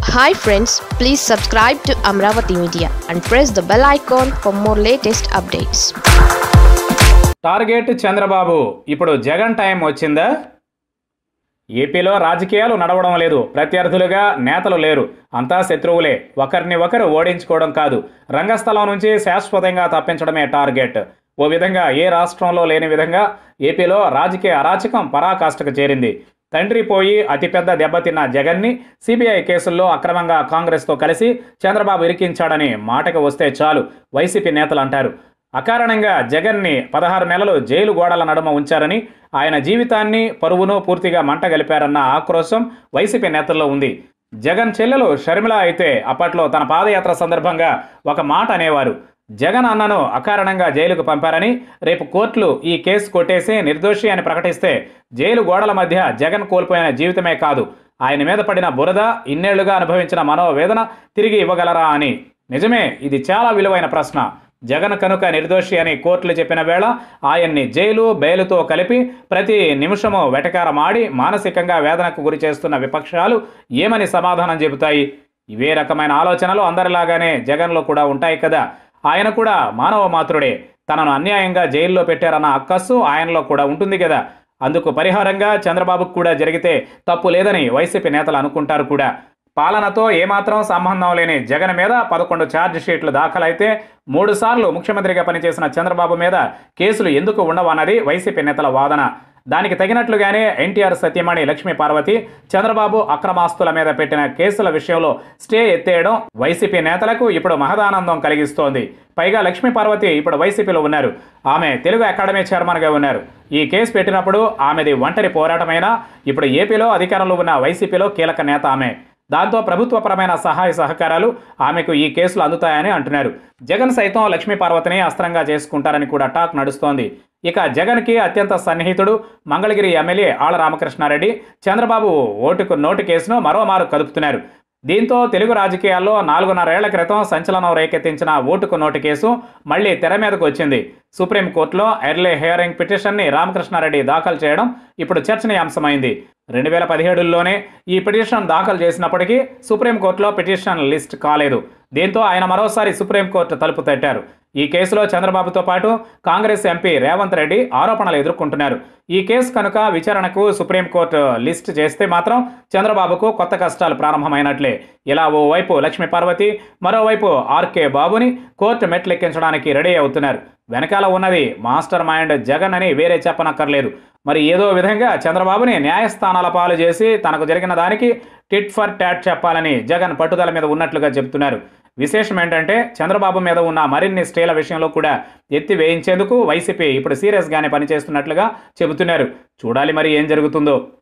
hi friends please subscribe to Amaravati media and press the bell icon for more latest updates target Chandrababu ఇప్పుడు Jagan time వచ్చిందా ఏపీలో రాజకీయాలు నడవడం లేదు ప్రత్యర్థులుగా నేతలు లేరు అంతా శత్రువులే ఒకరిని ఒకరు ఓడించుకోవడం కాదు రంగస్థలం నుంచి శాశ్వతంగా తప్పించడమే టార్గెట్ ఓ విధంగా ఏ రాష్ట్రంలో లేని విధంగా ఏపీలో రాజకీయ అరాచకం పరాకాష్ఠకు చేరింది తండ్రి పోయి అతిపెద్ద దెబ్బతిన్న జగన్ని సిబిఐ కేసుల్లో అక్రమంగా కాంగ్రెస్తో కలిసి చంద్రబాబు ఇరికించాడని మాటకు వస్తే చాలు వైసీపీ నేతలు అంటారు అకారణంగా జగన్ని పదహారు నెలలు జైలు గోడల నడుమ ఉంచారని ఆయన జీవితాన్ని పరువును పూర్తిగా మంటగలిపారన్న ఆక్రోశం వైసీపీ నేతల్లో ఉంది జగన్ చెల్లెలు షర్మిల అయితే అప్పట్లో తన పాదయాత్ర సందర్భంగా ఒక మాట అనేవారు జగన్ అన్నను అకారణంగా జైలుకు పంపారని రేపు కోర్టులు ఈ కేసు కొట్టేసి నిర్దోషి అని ప్రకటిస్తే జైలు గోడల మధ్య జగన్ కోల్పోయిన జీవితమే కాదు ఆయన మీద పడిన బురద ఇన్నేళ్లుగా అనుభవించిన మనోవేదన తిరిగి ఇవ్వగలరా అని నిజమే ఇది చాలా విలువైన ప్రశ్న జగన్ కనుక నిర్దోషి అని కోర్టులు చెప్పిన వేళ ఆయన్ని జైలు బెయిలుతో కలిపి ప్రతి నిమిషము వెటకారమాడి మానసికంగా వేదనకు గురి చేస్తున్న విపక్షాలు ఏమని సమాధానం చెబుతాయి ఇవే రకమైన ఆలోచనలు అందరిలాగానే జగన్లో కూడా ఉంటాయి కదా ఆయన కూడా మానవ మాతృడే తనను అన్యాయంగా జైల్లో పెట్టారన్న అక్కస్సు ఆయనలో కూడా ఉంటుంది కదా అందుకు పరిహారంగా చంద్రబాబుకు కూడా జరిగితే తప్పు లేదని వైసీపీ నేతలు అనుకుంటారు కూడా పాలనతో ఏమాత్రం సంబంధం లేని జగన్ మీద పదకొండు ఛార్జ్ షీట్లు దాఖలైతే మూడు సార్లు ముఖ్యమంత్రిగా పనిచేసిన చంద్రబాబు మీద కేసులు ఎందుకు ఉండవన్నది వైసీపీ నేతల వాదన దానికి తగినట్లుగానే ఎన్టీఆర్ సత్యమణి లక్ష్మీ పార్వతి చంద్రబాబు అక్రమాస్తుల మీద పెట్టిన కేసుల విషయంలో స్టే ఎత్తేయడం వైసీపీ నేతలకు ఇప్పుడు మహదానందం కలిగిస్తోంది పైగా లక్ష్మీ పార్వతి ఇప్పుడు వైసీపీలో ఉన్నారు ఆమె తెలుగు అకాడమీ చైర్మన్గా ఉన్నారు ఈ కేసు పెట్టినప్పుడు ఆమెది ఒంటరి పోరాటమైనా ఇప్పుడు ఏపీలో అధికారంలో ఉన్న వైసీపీలో కీలక నేత ఆమె దాంతో ప్రభుత్వపరమైన సహాయ సహకారాలు ఆమెకు ఈ కేసులు అందుతాయని అంటున్నారు జగన్ సైతం లక్ష్మీ పార్వతిని అస్త్రంగా చేసుకుంటారని కూడా టాక్ నడుస్తోంది ఇక జగన్కి అత్యంత సన్నిహితుడు మంగళగిరి ఎమ్మెల్యే ఆళ్ల రామకృష్ణారెడ్డి చంద్రబాబు ఓటుకు నోటు కేసును మరోమారు కదుపుతున్నారు దీంతో తెలుగు రాజకీయాల్లో నాలుగున్నరేళ్ల క్రితం సంచలనం రేకెత్తించిన ఓటుకు నోటు కేసు మళ్లీ తెర మీదకు వచ్చింది సుప్రీంకోర్టులో ఎర్లీ హియరింగ్ పిటిషన్ని రామకృష్ణారెడ్డి దాఖలు చేయడం ఇప్పుడు చర్చనీయాంశమైంది రెండు వేల పదిహేడులోనే ఈ పిటిషన్ దాఖలు చేసినప్పటికీ సుప్రీంకోర్టులో పిటిషన్ లిస్ట్ కాలేదు దీంతో ఆయన మరోసారి సుప్రీంకోర్టు తలుపు తట్టారు ఈ కేసులో చంద్రబాబుతో పాటు కాంగ్రెస్ ఎంపీ రేవంత్ రెడ్డి ఆరోపణలు ఎదుర్కొంటున్నారు ఈ కేసు కనుక విచారణకు సుప్రీంకోర్టు లిస్ట్ చేస్తే మాత్రం చంద్రబాబుకు కొత్త కష్టాలు ప్రారంభమైనట్లే ఇలా ఓవైపు లక్ష్మీ పార్వతి మరోవైపు ఆర్కే బాబుని కోర్టు మెట్లెక్కించడానికి రెడీ అవుతున్నారు వెనకాల ఉన్నది మాస్టర్ మైండ్ జగన్ అని వేరే చెప్పనక్కర్లేదు మరి ఏదో విధంగా చంద్రబాబుని న్యాయస్థానాల పాలు చేసి తనకు జరిగిన దానికి టిట్ ఫర్ టాట్ చెప్పాలని జగన్ పట్టుదల మీద ఉన్నట్లుగా చెబుతున్నారు విశేషం ఏంటంటే చంద్రబాబు మీద ఉన్న మరిన్ని స్టేల విషయంలో కూడా ఎత్తి వేయించేందుకు వైసీపీ ఇప్పుడు సీరియస్గానే పనిచేస్తున్నట్లుగా చెబుతున్నారు చూడాలి మరి ఏం జరుగుతుందో